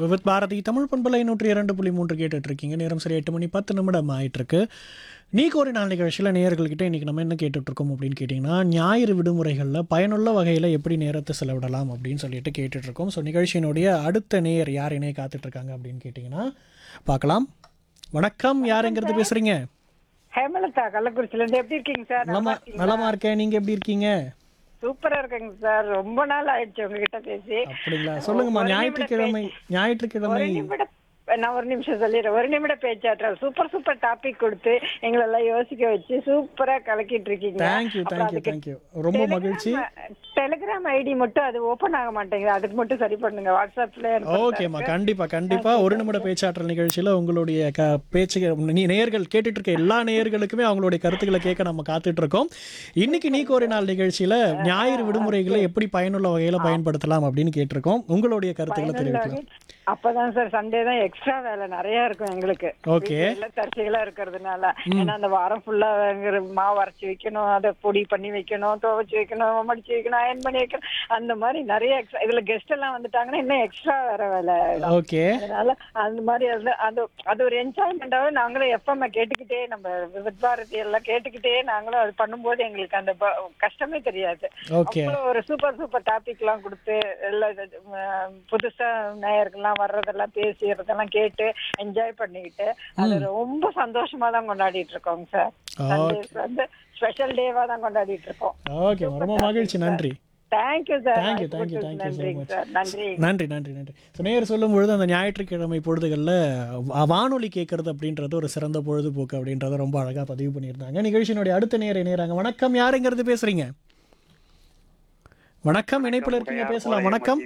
விவித் பாரதி தமிழ் பண்பலை நூற்றி இரண்டு புள்ளி மூன்று கேட்டுட்டு இருக்கீங்க நேரம் சரி எட்டு மணி பத்து நிமிடம் ஆயிட்டு இருக்கு நீக்கு ஒரு நாள் நிகழ்ச்சியில் நேயர்கள்கிட்ட இன்றைக்கி நம்ம என்ன கேட்டுட்டு இருக்கோம் அப்படின்னு கேட்டிங்கன்னா ஞாயிறு விடுமுறைகளில் பயனுள்ள வகையில் எப்படி நேரத்தை செலவிடலாம் அப்படின்னு சொல்லிட்டு கேட்டுட்டு இருக்கோம் ஸோ நிகழ்ச்சியினுடைய அடுத்த நேயர் யார் இணைய காத்துட்டு இருக்காங்க அப்படின்னு கேட்டிங்கன்னா பார்க்கலாம் வணக்கம் யாருங்கிறது பேசுகிறீங்க ஹேமலதா கள்ளக்குறிச்சில இருந்து எப்படி இருக்கீங்க சார் நல்லா நலமா இருக்கீங்களா? நலமா இருக்கேன் நீங்கள் எப்படி இருக்கீங்க சூப்பரா இருக்கேங்க சார் ரொம்ப நாள் ஆயிடுச்சு உங்ககிட்ட பேசி அப்படிங்களா சொல்லுங்கம்மா ஒரு நிமிட ஞாயிற்றுக்கிழமை ஒரு ஞாயிற்றுக்கிழமை நிமிட நான் ஒரு நிமிஷம் சொல்லிடுறேன் ஒரு நிமிட பேச்சாற்றல் சூப்பர் சூப்பர் டாபிக் கொடுத்து எங்களெல்லாம் யோசிக்க வச்சு சூப்பரா கலக்கிட்டு இருக்கீங்க தேங்க்யூ அப்புறம் தேங்க்யூ அதுக்கு தேங்க்யூ ரொம்ப மகிழ்ச்சி டெலிகிராம் ஐடி மட்டும் அது ஓபன் ஆக மாட்டேங்குது அதுக்கு மட்டும் சரி பண்ணுங்க வாட்ஸ்அப்ல ஓகேம்மா கண்டிப்பா கண்டிப்பா ஒரு நிமிட பேச்சாற்றல் நிகழ்ச்சியில உங்களுடைய க பேச்சு நீ நேயர்கள் கேட்டுட்டு இருக்க எல்லா நேயர்களுக்குமே அவங்களுடைய கருத்துக்களை கேட்க நம்ம காத்துட்டு இருக்கோம் இன்னைக்கு நீக்கு ஒரு நாள் நிகழ்ச்சியில ஞாயிறு விடுமுறைகளை எப்படி பயனுள்ள வகையில பயன்படுத்தலாம் அப்படின்னு கேட்டிருக்கோம் உங்களுடைய கருத்துக்களை தெரிவிக்கலாம் அப்பதான் சார் சண்டே தான் எக்ஸ்ட்ரா வேலை நிறைய இருக்கும் எங்களுக்கு ஓகே வீட்ல தற்செயலா இருக்கிறதுனால ஏன்னா அந்த வாரம் ஃபுல்லா மாவு அரைச்சு வைக்கணும் அதை பொடி பண்ணி வைக்கணும் துவைச்சு வைக்கணும் மடிச்சு வைக்கணும் அயன் பண்ணி வைக்கணும் அந்த மாதிரி நிறைய extra- இதுல கெஸ்ட் எல்லாம் வந்துட்டாங்கன்னா இன்னும் எக்ஸ்ட்ரா வேற வேலை ஓகே அதனால அந்த மாதிரி அது அது அது ஒரு என்ஜாய்மெண்டாவே நாங்களும் எஃப்எம் கேட்டுக்கிட்டே நம்ம வித் பாரதி எல்லாம் கேட்டுக்கிட்டே நாங்களும் அது பண்ணும்போது எங்களுக்கு அந்த ப- கஷ்டமே தெரியாது ஓகே அப்புறம் ஒரு சூப்பர் சூப்பர் டாபிக் எல்லாம் கொடுத்து எல்லாம் இது, ம், புதுசா நேயர்கள்லாம் வர்றதெல்லாம் பேசுறதெல்லாம் கேட்டு என்ஜாய் பண்ணிக்கிட்டு அது ரொம்ப சந்தோஷமா தான் கொண்டாடிட்டு இருக்கோங்க சார் சண்டேஸ் வந்து ஸ்பெஷல் டேவா தான் கொண்டாடிட்டு இருக்கோம் ஓகே ரொம்ப மகிழ்ச்சி நன்றி thank you sir Thank you, thank you, thank you so நன்றிங்க much. சார் நன்றி நன்றி நன்றி நன்றி ஸோ நேயர் சொல்லும் பொழுது அந்த ஞாயிற்றுக்கிழமை பொழுதுகளில் வா- வானொலி கேட்கறது அப்படின்றது ஒரு சிறந்த பொழுதுபோக்கு அப்படின்றத ரொம்ப அழகாக பதிவு பண்ணியிருந்தாங்க நிகழ்ச்சியினுடைய அடுத்த நேர இணையறாங்க வணக்கம் யாருங்கிறது பேசுறீங்க வணக்கம் இணைப்பில் இருக்கீங்க பேசலாம் வணக்கம்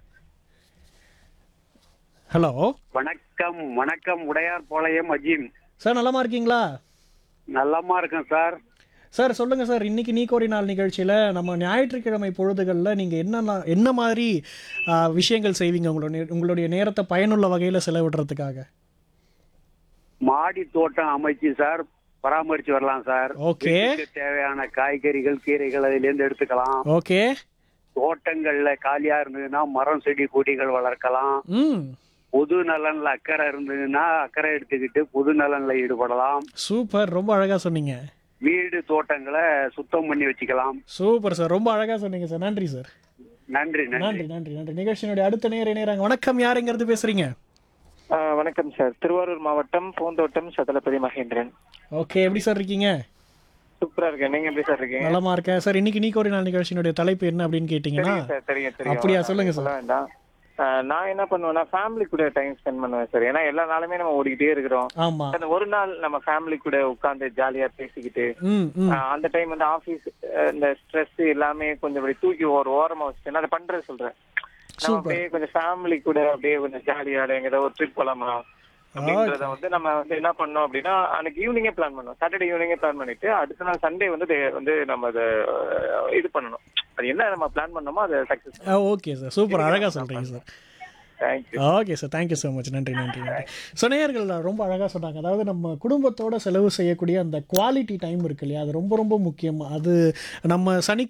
ஹலோ வணக்கம் வணக்கம் உடையார் பாளையம் அஜீம் சார் நலமா இருக்கீங்களா நல்லமா இருக்கேன் சார் சார் சொல்லுங்க சார் இன்னைக்கு நீ கோரி நாள் நிகழ்ச்சியில் நம்ம ஞாயிற்றுக்கிழமை பொழுதுகளில் நீங்கள் என்ன என்ன மாதிரி ஆ, விஷயங்கள் செய்வீங்க உங்களுடைய உங்களுடைய நேரத்தை பயனுள்ள வகையில் செலவிடுறதுக்காக மாடி தோட்டம் அமைச்சு சார் பராமரிச்சு வரலாம் சார் ஓகே வீட்டுக்கு தேவையான காய்கறிகள் கீரைகள் அதுல இருந்து எடுத்துக்கலாம் ஓகே தோட்டங்கள்ல காலியா இருந்ததுன்னா மரம் செடி கொடிகள் வளர்க்கலாம் ம் பொது நலன்ல அக்கறை இருந்ததுன்னா அக்கறை எடுத்துக்கிட்டு பொது நலன்ல ஈடுபடலாம் சூப்பர் ரொம்ப அழகா சொன்னீங்க வீடு தோட்டங்களை சுத்தம் பண்ணி வச்சுக்கலாம் சூப்பர் சார் ரொம்ப அழகா சொன்னீங்க சார் நன்றி சார் நன்றி நன்றி நன்றி நன்றி நன்றி நிகழ்ச்சியினுடைய அடுத்த நேர இணையறாங்க வணக்கம் யாருங்கிறது பேசுறீங்க ஆ, வணக்கம் சார் திருவாரூர் மாவட்டம் பூந்தோட்டம் சதலபதி மகேந்திரன் ஓகே எப்படி சார் இருக்கீங்க சூப்பரா இருக்கேன் நீங்க எப்படி சார் இருக்கீங்க நலமா இருக்கேன் சார் இன்னைக்கு நீ ஒரு நாள் நிகழ்ச்சியினுடைய தலைப்பு என்ன அப்படின்னு கேட்டீங்கன்னா தெரியும் சார் தெரியும் தெரியும் அப்படியா? சொல்லுங்க சொல்ல வேண்டாம் ஆ, நான் என்ன பண்ணுவேன்னா ஃபேமிலி கூட டைம் ஸ்பெண்ட் பண்ணுவேன் சார் ஏன்னா எல்லா நாளுமே நம்ம ஓடிக்கிட்டே இருக்கிறோம் ஆமா அந்த ஒரு நாள் நம்ம ஃபேமிலி கூட உட்கார்ந்து ஜாலியா பேசிக்கிட்டு ம் ம் ஆ, அந்த டைம் வந்து ஆபீஸ் இந்த ஸ்ட்ரெஸ் எல்லாமே கொஞ்சம் அப்படி தூக்கி ஒரு ஓரமா வச்சுட்டு நான் அதை பண்றது சொல்றேன் நம்ம அப்படியே கொஞ்சம் ஃபேமிலி கூட அப்படியே கொஞ்சம் ஜாலியா எங்கேயாவது ஒரு ட்ரிப் போலாமா அப்படின்றத வந்து நம்ம வந்து என்ன பண்ணோம் அப்படின்னா அன்னைக்கு ஈவினிங்கே பிளான் பண்ணோம் சாட்டர்டே ஈவினிங்கே பிளான் பண்ணிட்டு அடுத்த நாள் சண்டே வந்து day- வந்து நம்ம அதை அஹ், இது பண்ணணும் அது என்ன நம்ம பிளான் பண்ணோமோ அதை சக்சஸ் ஓகே சார் சூப்பர் அழகா சொல்றீங்க sir thank you okay sir thank you so much நன்றி நன்றி நன்றி ஸோ நேயர்கள் ரொம்ப அழகாக சொன்னாங்க அதாவது நம்ம குடும்பத்தோட செலவு செய்யக்கூடிய அந்த குவாலிட்டி டைம் இருக்கு இல்லையா அது ரொம்ப ரொம்ப முக்கியம் அது நம்ம சனிக்கிழமை